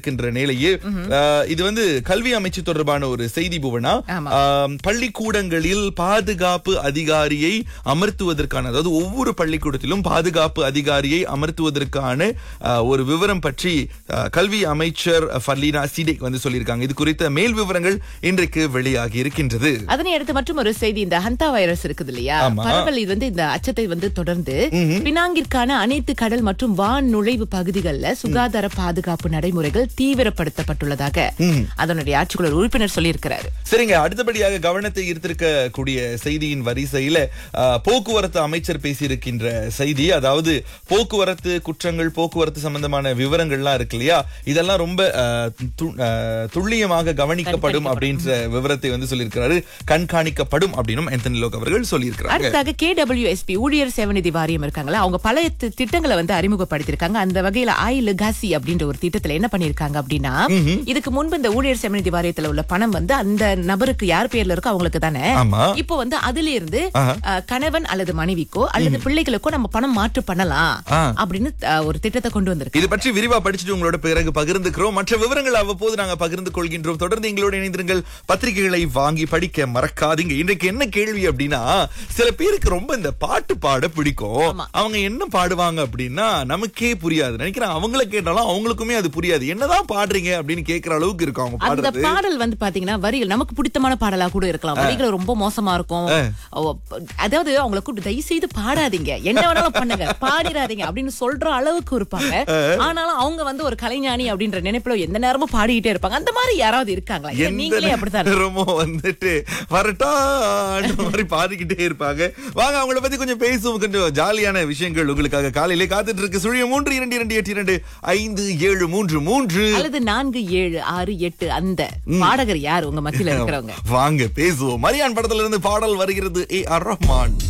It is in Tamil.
இருக்கின்ற நிலையே அஹ், இது வந்து கல்வி அமைச்சு தொடர்பான ஒரு செய்தி புவனா ஆமா. ஆம், பள்ளிக்கூடங்களில் பாதுகாப்பு அதிகாரியை அமர்த்துவதற்கான அதாவது ஒவ்வொரு பள்ளிக்கூடத்திலும் பாதுகாப்பு அதிகாரியை அமர்த்துவதற்கான அஹ், ஒரு விவரம் பற்றி அஹ், கல்வி அமைச்சர் ஃபர்லீனா சிடேக் வந்து சொல்லியிருக்காங்க இது குறித்த மேல் விவரங்கள் இன்றைக்கு வெளியாகி இருக்கின்றது அதனை அடுத்து மற்றும் ஒரு செய்தி இந்த ஹந்தா வைரஸ் இருக்குது இல்லையா ஆமா. பரவல் இது வந்து இந்த அச்சத்தை வந்து தொடர்ந்து பினாங்கிற்கான அனைத்து கடல் மற்றும் வான் நுழைவு பகுதிகளில் சுகாதார பாதுகாப்பு நடைமுறைகள் தீவிரப்படுத்தப்பட்டுள்ளதாக அதனுடைய ஆட்சிக்குழு உறுப்பினர் சொல்லியிருக்கிறாரு சரிங்க அடுத்தபடியாக கவனத்தை ஈர்த்திருக்கக்கூடிய செய்தியின் வரிசையில அஹ், போக்குவரத்து அமைச்சர் பேசியிருக்கின்ற செய்தி அதாவது போக்குவரத்து குற்றங்கள் போக்குவரத்து சம்பந்தமான விவரங்கள்லாம் இருக்கு இல்லையா இதெல்லாம் ரொம்ப அஹ், து- அஹ், துல்லியமாக கவனிக்கப்படும் அப்படின்ற விவரத்தை வந்து சொல்லியிருக்கிறாரு கண்காணிக்கப்படும் அப்படின்னும் ஆந்தனி லோக் அவர்கள் சொல்லியிருக்கிறாங்க அடுத்ததாக கேடபிள்யூஎஸ்பி ஊழியர் சேவநிதி வாரியம் இருக்காங்களா அவங்க பல தி- திட்டங்களை வந்து அறிமுகப்படுத்திருக்காங்க அந்த வகையில ஆய் லெகாசி அப்படின்ற ஒரு திட்டத்துல என்ன பண்ணிருக்காங்க அப்படின்னா இதுக்கு முன்பு இந்த ஊழியர் சேவநிதி வாரியத்துல உள்ள பணம் வந்து அந்த நபருக்கு யார் பேர்ல இருக்கோ அவங்களுக்கு தானே ஆமா இப்போ வந்து அதுல இருந்து அஹ், கணவன் அல்லது மனைவிக்கோ அல்லது பிள்ளைகளுக்கோ நம்ம பணம் மாற்று பண்ணலாம் ஆ. அப்படின்னு அஹ், ஒரு திட்டத்தை கொண்டு வந்திருக்கு இது பற்றி விரிவா படிச்சுட்டு உங்களோட பிறகு பகிர்ந்துக்கிறோம் மற்ற விவரங்கள் அவ்வப்போது நாங்க பகிர்ந்து கொள்கின்றோம் தொடர்ந்து எங்களோட இணைந்திருங்கள் பத்திரிகைகளை வாங்கி படிக்க மறக்காதீங்க இன்றைக்கு என்ன கேள்வி அப்படின்னா சில பேருக்கு ரொம்ப இந்த பாட்டு பாட பிடிக்கும் அவங்க என்ன பாடுவாங்க அப்படின்னா நமக்கே புரியாது நினைக்கிறேன் அவங்கள கேட்டாலும் அவங்களுக்குமே அது புரியாது என்னதான் பாடுறீங்க அப்படின்னு கேக்குற அளவுக்கு இருக்கும் அவங்க அந்த பாடுறது பாடல் வந்து பாத்தீங்கன்னா வரிகள் நமக்கு பிடித்தமான பாடலா கூட இருக்கலாம் வரிகள் ரொம்ப மோசமா இருக்கும் ஓ, அதாவது அவங்கள கூப்பிட்டு தயவு செய்து பாடாதீங்க என்ன வேணாலும் பண்ணுங்க பாடிடாதீங்க அப்படின்னு சொல்ற அளவுக்கு இருப்பாங்க ஆனாலும் அவங்க வந்து ஒரு கலைஞானி அப்படின்ற நினைப்புல எந்த நேரமும் பாடிக்கிட்டே இருப்பாங்க அந்த மாதிரி யாராவது இருக்காங்களா இல்ல எந்த நீங்களே அப்படித்தான் நேரமும் வந்துட்டு வரட்டா மாதிரி பாடிக்கிட்டே இருப்பாங்க வாங்க அவங்கள பத்தி கொஞ்சம் பேசுவோம் கொஞ்சம் ஜாலியான விஷயங்கள் உங்களுக்காக காலையிலே காத்துட்டு இருக்கு சுழிய மூன்று இரண்டு இரண்டு எட்டு இரண்டு ஐந்து ஏழு மூன்று மூன்று அல்லது நான்கு ஏழு ஆறு எட்டு அந்த பாடகர் யார் உங்க மத்தியில இருக்கிறவங்க வாங்க பேசுவோம் மரியான் படத்துல இருந்து பாடல் வருகிறது ஏ ஆர் ரஹ்மான்